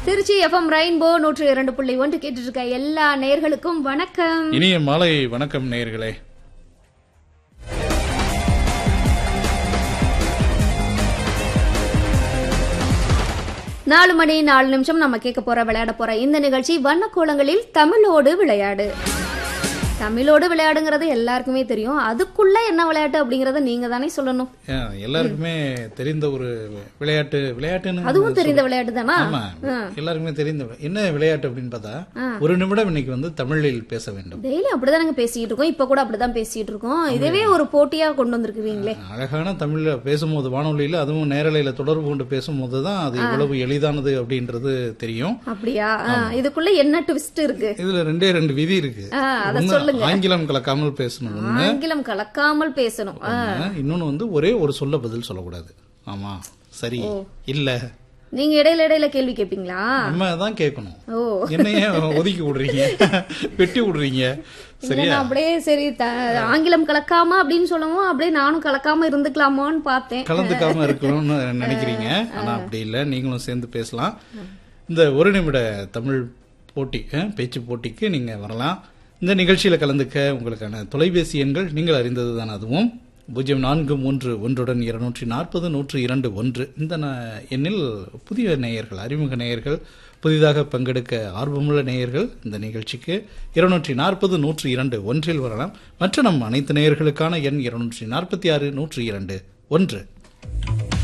Trichy FM rainbow நூற்று இரண்டு புள்ளி ஒன்று கேட்டுட்டு இருக்க எல்லா நேயர்களுக்கும் வணக்கம் இனிய மாலை வணக்கம் நேயர்களே நாலு மணி நாலு நிமிஷம் நம்ம கேட்க போற விளையாட போற இந்த நிகழ்ச்சி வண்ணக்கோலங்களில் தமிழோடு விளையாடு தமிழோடு விளையாடுங்கிறது எல்லாருக்குமே தெரியும் அதுக்குள்ள என்ன விளையாட்டு அப்படிங்கறத நீங்க தானே சொல்லணும் ஏன், எல்லாருக்குமே தெரிந்த ஒரு விளையாட்டு விளையாட்டுன்னு அதுவும் தெரிந்த விளையாட்டு தானா ஆமா எல்லாருக்குமே தெரிந்த என்ன விளையாட்டு அப்படின்னு பார்த்தா ஒரு நிமிடம் இன்னைக்கு வந்து தமிழில் பேச வேண்டும் டெய்லி அப்படிதானங்க பேசிட்டு இருக்கோம் இப்ப கூட அப்படிதான் பேசிட்டு இருக்கோம் இதுவே ஒரு போட்டியா கொண்டு வந்திருக்கிறீங்களே அழகான தமிழ்ல பேசும்போது வானொலியில அதுவும் நேரலையில தொடர்பு கொண்டு பேசும்போது தான் அது இவ்வளவு எளிதானது அப்படின்றது தெரியும் அப்படியா ஆ, இதுக்குள்ள என்ன ட்விஸ்ட் இருக்கு இதுல ரெண்டே ரெண்டு விதி இருக்கு ஆ, அத ஒண்ணு சொல்லுங்க ஆங்கிலம் கலக்காமல் பேசணும் ஒண்ணு. ஆங்கிலம் கலக்காமல் பேசணும் ஆ, ஒண்ணு. இன்னொன்னு வந்து ஒரே ஒரு சொல்ல பதில் சொல்லக்கூடாது ஆமா சரி இல்ல நீங்க இடையில இடையில கேள்வி கேட்பீங்களா நம்ம தான் கேட்கணும் ஓ என்னைய ஒதுக்கி விடுறீங்க வெட்டி விடுறீங்க இல்ல, சரியா நான் அப்படியே சரி த- ஆங்கிலம் கலக்காம அப்படின்னு சொல்லவும் அப்படியே நானும் கலக்காம இருந்துக்கலாமோன்னு பார்த்தேன் கலந்துக்காம இருக்கணும்னு நினைக்கிறீங்க ஆனா அப்படி இல்ல நீங்களும் சேர்ந்து பேசலாம் இந்த ஒரு நிமிட தமிழ் போட்டி அஹ், பேச்சு போட்டிக்கு நீங்க வரலாம் இந்த நிகழ்ச்சியில கலந்துக்க உங்களுக்கான தொலைபேசி எண்கள் நீங்கள் அறிந்தது தான் அதுவும் பூஜ்ஜியம் நான்கு மூன்று ஒன்றுடன் இருநூற்றி நாற்பது நூற்று இரண்டு ஒன்று இந்த ந- எண்ணில் புதிய நேயர்கள் அறிமுக நேயர்கள் புதிதாக பங்கெடுக்க ஆர்வமுள்ள நேயர்கள் இந்த நிகழ்ச்சிக்கு இருநூற்றி நாற்பது நூற்று இரண்டு ஒன்றில் வரலாம் மற்ற நம் அனைத்து நேயர்களுக்கான எண் இருநூற்றி நாற்பத்தி ஆறு நூற்று இரண்டு ஒன்று